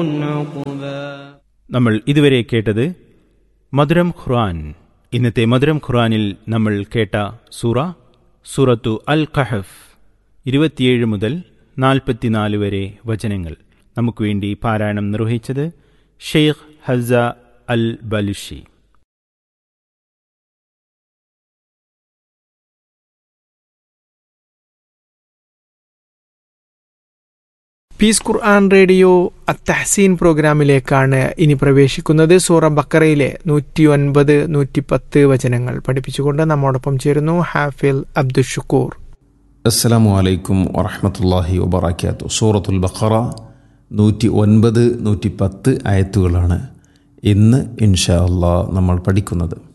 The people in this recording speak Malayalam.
عقبا നമ്മൾ ഇതുവരെ കേട്ടത് മധുരം ഖുർആൻ ഇന്നത്തെ മധുരം ഖുർആനിൽ നമ്മൾ കേട്ട സൂറ സൂറത്തു അൽ കഹഫ് ഇരുപത്തിയേഴ് മുതൽ നാൽപ്പത്തിനാല് വരെ വചനങ്ങൾ നമുക്ക് വേണ്ടി പാരായണം നിർവഹിച്ചത് Sheikh Hazza Al Balushi peace Quran radio അത്തഹസീൻ പ്രോഗ്രാമിലേക്കാണ് ഇനി പ്രവേശിക്കുന്നത് സൂറ ബക്കറയിലെ നൂറ്റി ഒൻപത് നൂറ്റി പത്ത് വചനങ്ങൾ പഠിപ്പിച്ചുകൊണ്ട് നമ്മോടൊപ്പം ചേരുന്നു ഹാഫിൽ അബ്ദുഷുക്കൂർ അസ്സലാമു അലൈക്കും വറഹമത്തല്ലാഹി വബർക്കാത്തു സൂറത്തുൽ ബഖറ നൂറ്റി ഒൻപത് നൂറ്റി പത്ത് ആയത്തുകളാണ് ഇന്ന് ഇൻഷാ അള്ളാ നമ്മൾ പഠിക്കുന്നത്